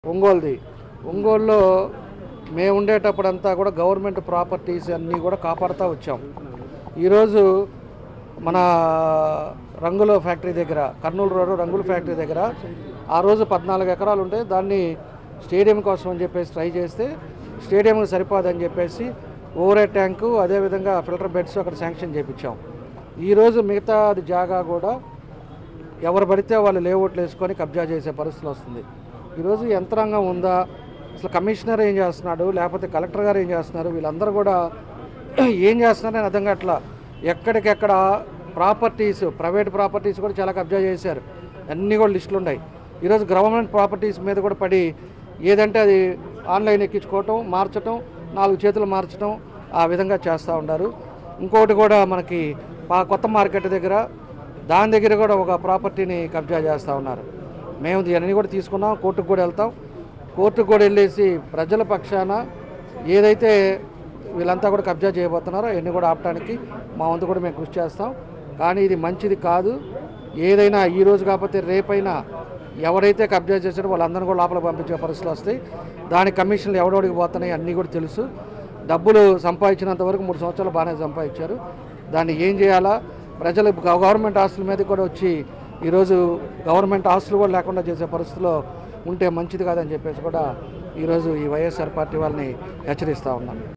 ఒంగోలుది ఒంగోలులో మేము ఉండేటప్పుడంతా కూడా గవర్నమెంట్ ప్రాపర్టీస్ అన్నీ కూడా కాపాడుతూ వచ్చాం ఈరోజు మన రంగుల ఫ్యాక్టరీ దగ్గర కర్నూలు రోడ్డు రంగుల ఫ్యాక్టరీ దగ్గర ఆ రోజు పద్నాలుగు ఎకరాలు ఉంటే దాన్ని స్టేడియం కోసం అని చెప్పేసి ట్రై చేస్తే స్టేడియంకి సరిపోదని చెప్పేసి ఓవర్ హెడ్ ట్యాంకు అదేవిధంగా ఫిల్టర్ బెడ్స్ అక్కడ శాంక్షన్ చేయించాం ఈరోజు మిగతా జాగా కూడా ఎవరు పడితే వాళ్ళు లేఅవుట్లు వేసుకొని కబ్జా చేసే పరిస్థితి వస్తుంది ఈరోజు యంత్రాంగం ఉందా అసలు కమిషనర్ ఏం చేస్తున్నాడు లేకపోతే కలెక్టర్ గారు ఏం చేస్తున్నారు వీళ్ళందరూ కూడా ఏం చేస్తున్నారని అర్థం కావట్లా ఎక్కడికెక్కడ ప్రాపర్టీస్ ప్రైవేట్ ప్రాపర్టీస్ కూడా చాలా కబ్జా చేశారు అన్నీ కూడా లిస్టులు ఉన్నాయి ఈరోజు గవర్నమెంట్ ప్రాపర్టీస్ మీద కూడా పడి ఏదంటే అది ఆన్లైన్ ఎక్కించుకోవటం మార్చటం నాలుగు చేతులు మార్చటం ఆ విధంగా చేస్తూ ఉన్నారు ఇంకోటి కూడా మనకి పా- కొత్త మార్కెట్ దగ్గర దాని దగ్గర కూడా ఒక ప్రాపర్టీని కబ్జా చేస్తూ ఉన్నారు మేము ఇవన్నీ కూడా తీసుకున్నాం కోర్టుకు కూడా వెళ్తాం కోర్టుకు కూడా వెళ్ళేసి ప్రజల పక్షాన ఏదైతే వీళ్ళంతా కూడా కబ్జా చేయబోతున్నారో అవన్నీ కూడా ఆపడానికి మా వంతు కూడా మేము కృషి చేస్తాం కానీ ఇది మంచిది కాదు ఏదైనా ఈ రోజు కాకపోతే రేపైనా ఎవరైతే కబ్జా చేశారో వాళ్ళందరినీ కూడా లోపల పంపించే పరిస్థితులు వస్తాయి దాని కమిషన్లు ఎవడోడికి పోతున్నాయి అన్నీ కూడా తెలుసు డబ్బులు సంపాదించినంత వరకు మూడు సంవత్సరాలు బాగానే సంపాదించారు దాన్ని ఏం చేయాలా ప్రజలు గవ- గవర్నమెంట్ ఆస్తుల మీద కూడా వచ్చి ఈరోజు గవర్నమెంట్ ఆస్తులు కూడా లేకుండా చేసే పరిస్థితిలో ఉంటే మంచిది కాదని చెప్పేసి కూడా ఈరోజు ఈ వైఎస్ఆర్ పార్టీ వాళ్ళని హెచ్చరిస్తూ ఉన్నాను